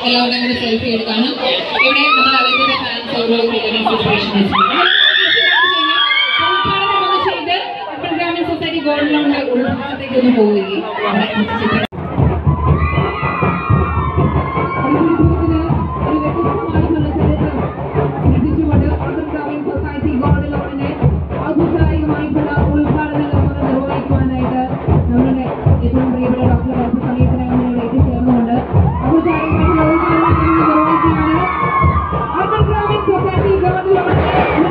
എല്ലാവരും കൂടെ സെൽഫി എടുക്കാനും ഇവിടെ നമ്മുടെ അലത്തിന്റെ ഫാൻസ് ഓരോ സിറ്റുവേഷൻ ഉദ്ഘാടനം ഒന്ന് ചെയ്ത് അപ്പർ ഗ്രാമീൺ സൊസൈറ്റി ഗോൾഡിലുള്ള ഉൾഭാഗത്തേക്ക് ഒന്ന് പോവുകയും അവിടെ കുറച്ച് ചിത്രം ഒരു വ്യത്യസ്തമായിട്ടുള്ള ചരിത്രം സൃഷ്ടിച്ചുകൊണ്ട് അപ്പർ ഗ്രാമീൺ സൊസൈറ്റി ഗോൾഡിലോണിനെ ഔപചാരികമായിട്ടുള്ള ഉദ്ഘാടന കർമ്മങ്ങൾ നിർവഹിക്കുവാനായിട്ട് നമ്മുടെ ഏറ്റവും പ്രിയപ്പെട്ട ഡോക്ടർ കുറച്ച് സമയത്തിനകം ഇവിടെ എത്തിച്ചേർന്നുകൊണ്ട് ഔപചാരികമായിട്ടുള്ള ഉദ്ഘാടന കർമ്മങ്ങൾ നിർവഹിക്കുകയാണ് അപ്പർ ഗ്രാമീൺ സൊസൈറ്റി ഗോൾഡിലോണിനെ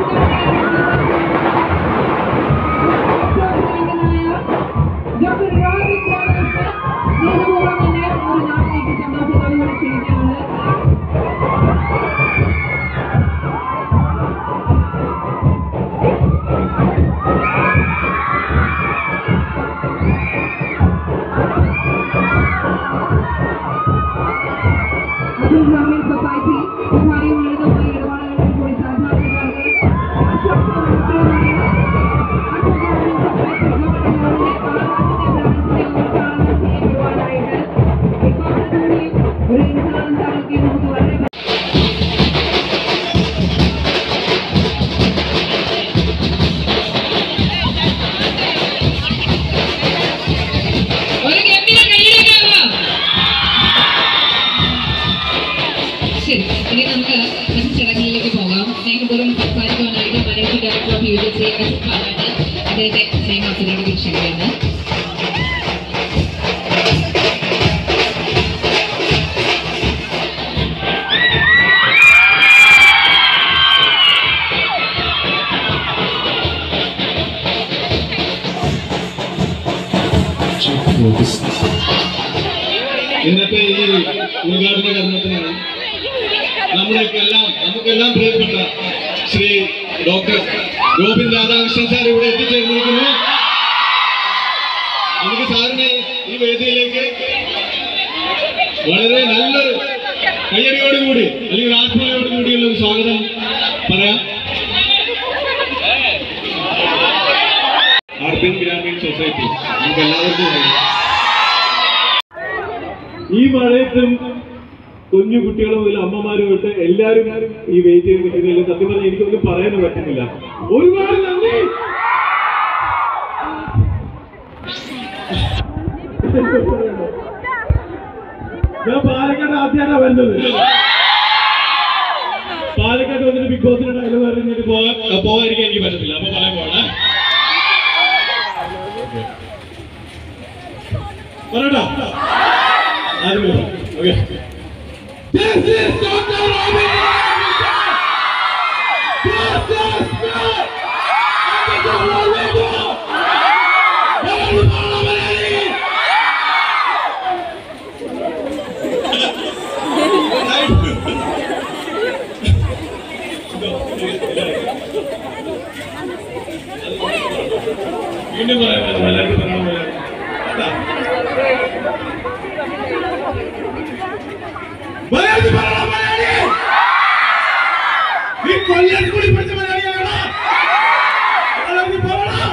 ഡോക്ടർ രാജീവ് രാമകൃഷ്ണൻ സ്നേഹപൂർവ്വം തന്നെ ഒരു നാട്ടിലേക്ക് സന്തോഷത്തോടുകൂടി ക്ഷണിക്കാനുണ്ട് അബ്ദുൽ ഗ്രാമീൺ സൊസൈറ്റി സുഖാരിയും ലളിതമായ ഇടപാടുകളിൽ കൂടി സാധാരണക്കാർക്ക് ആശ്വാസകരമായ അബ്ദുൽ ഗ്രാമീൺ സൊസൈറ്റി ഗവൺമെന്റിന്റെ ആറാമത്തെ ബ്രാഞ്ചിനെ ഉദ്ഘാടനം ചെയ്യപ്പെടുവാനായിട്ട് ഇക്കാലത്തുകൂടിയും ഒരു ഇൻഷുറൻസ് ആക്കി നമുക്ക് വളരെ ഒരു ഗംഭീര കൈയ്യടിക്കാവുക ശരി ഇനി നമുക്ക് മറ്റു ചടങ്ങുകളിലേക്ക് പോകാം സ്നേഹപൂർവ്വം സംസാരിക്കുവാനായിട്ട് managing director of U G C S പാലാണ് അദ്ദേഹത്തെ സ്നേഹാസിലേക്ക് ക്ഷണിക്കുന്നത് ഇന്നത്തെ ഈ ഉദ്ഘാടന കർമ്മത്തിനാണ് നമ്മുടെക്കെല്ലാം നമുക്കെല്ലാം പ്രിയപ്പെട്ട ശ്രീ ഡോക്ടർ ഗോവിന്ദ് രാധാകൃഷ്ണൻ സാർ ഇവിടെ എത്തിച്ചേർന്നിരിക്കുന്നു നമുക്ക് സാറിനെ ഈ വേദിയിലേക്ക് വളരെ നല്ലൊരു കയ്യടിയോടുകൂടി അല്ലെങ്കിൽ ആത്മീയോടുകൂടിയുള്ള ഒരു സ്വാഗതം പറയാം അർബൻ ഗ്രാമീൺ സൊസൈറ്റി നമുക്ക് എല്ലാവർക്കും അറിയാം ഈ മഴയത്തും കുഞ്ഞു കുട്ടികളും മുതൽ അമ്മമാരും തൊട്ട് എല്ലാവരും ഈ വെയിറ്റ് ചെയ്ത് നിൽക്കുന്നതിൽ സത്യം പറഞ്ഞാൽ എനിക്കൊന്നും പറയാനും പറ്റുന്നില്ല ഒരുപാട് നന്ദി ഞാൻ പാലക്കാട് ആദ്യമായിട്ടാണ് വരുന്നത് പാലക്കാട് വന്നിട്ട് ബിഗ് ബോസിന്റെ ഡയലോഗ് പറഞ്ഞിട്ട് പോകാൻ പോകാതിരിക്കാൻ എനിക്ക് പറ്റത്തില്ല അപ്പൊ പറയാൻ പോകണേ പറയട്ടോ ആദ്യം okay This is Dr. Robin വീണ്ടും പറയാം എല്ലാവർക്കും പറഞ്ഞ പോലെ മലയാളത്തിൽ പറയണം മലയാളി ഈ കൊല്ലം കൂടി പഠിച്ച മലയാളിയാണോ മലയാളത്തിൽ പറയണം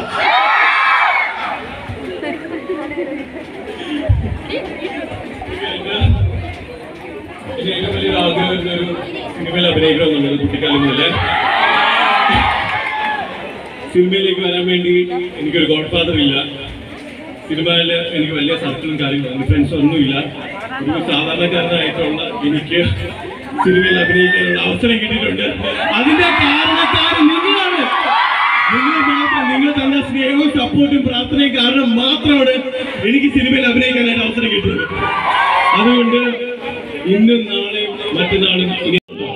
എനിക്ക് ഏറ്റവും വലിയൊരു ആഗ്രഹം വരുന്ന ഒരു സിനിമയിൽ അഭിനയിക്കണമെന്നുള്ളത് കുട്ടിക്കാലം മുതലേ സിനിമയിലേക്ക് വരാൻ വേണ്ടി എനിക്കൊരു ഗോഡ് ഫാദർ ഇല്ല സിനിമയിൽ എനിക്ക് വലിയ സർക്കിളും കാര്യങ്ങളും ഫ്രണ്ട്സ് ഒന്നുമില്ല ഒരു സാധാരണക്കാരനായിട്ടുള്ള എനിക്ക് സിനിമയിൽ അഭിനയിക്കാനുള്ള അവസരം കിട്ടിയിട്ടുണ്ട് അതിന്റെ കാരണക്കാരൻ നിങ്ങളാണ് നിങ്ങൾ മാത്രം നിങ്ങൾ തന്ന സ്നേഹവും സപ്പോർട്ടും പ്രാർത്ഥനയും കാരണം മാത്രമാണ് എനിക്ക് സിനിമയിൽ അഭിനയിക്കാനായിട്ട് അവസരം കിട്ടുന്നത് അതുകൊണ്ട് ഇന്നും നാളെയും മറ്റന്നാളും ഇനി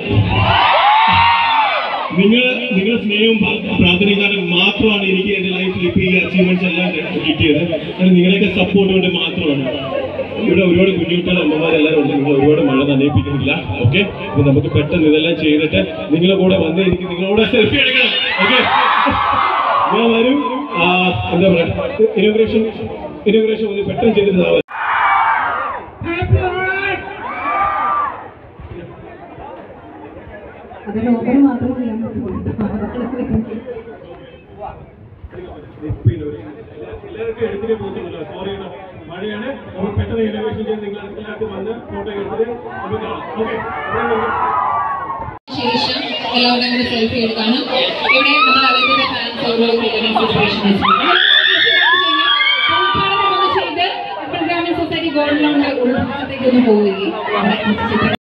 നിങ്ങൾ നിങ്ങളുടെ സ്നേഹവും പ്രാ- പ്രാർത്ഥനയും കാരണം മാത്രമാണ് എനിക്ക് എന്റെ ലൈഫിൽ ഇപ്പൊ ഈ അച്ചീവ്മെന്റ്സ് എല്ലാം കിട്ടിയത് അത് നിങ്ങളെയൊക്കെ സപ്പോർട്ട് കൊണ്ട് മാത്രമാണ് ഇവിടെ ഒരുപാട് കുഞ്ഞുകുട്ടികൾ അമ്മമാരെല്ലാവരും ഉണ്ട് നിങ്ങൾ ഒരുപാട് മഴ നനയിപ്പിക്കുന്നില്ല ഓക്കെ അപ്പൊ നമുക്ക് പെട്ടെന്ന് ഇതെല്ലാം ചെയ്തിട്ട് നിങ്ങളുടെ കൂടെ വന്ന് എനിക്ക് നിങ്ങളോട് സെൽഫി എടുക്കണം ഓക്കെ ഞാൻ വരും ആ, എന്താ പറയാ ഇനോഗ്രേഷൻ ഇനോഗ്രേഷൻ ഒന്ന് പെട്ടെന്ന് ചെയ്തിട്ട് താ വരും. അതിന്റെ ഓപ്പർ മാത്രമേ ചെയ്യാൻ പറ്റുള്ളൂ എല്ലാവർക്കും എടുത്തിട്ട് പോകുന്നില്ല സോറി മഴയാണ് നമ്മൾ പെട്ടെന്ന് ഇനോവേഷൻ ചെയ്ത് നിങ്ങൾ എല്ലാവർക്കും വന്ന് ഫോട്ടോ എടുത്തിട്ട് നമുക്ക് കാണാം ഓക്കെ ശേഷം എല്ലാവരും കൂടെ സെൽഫി എടുക്കാനും ഇവിടെ നമ്മൾ അലത്തിന്റെ ഫാൻസ് ഓരോ സിറ്റുവേഷൻ ഉദ്ഘാടനം ഒന്ന് ചെയ്ത് ഗ്രാമീൺ സൊസൈറ്റി ഗോൾഡ് ലോണിന്റെ ഉൾഭാഗത്തേക്ക് ഒന്ന് പോവുകയും അവിടെ ചിത്രം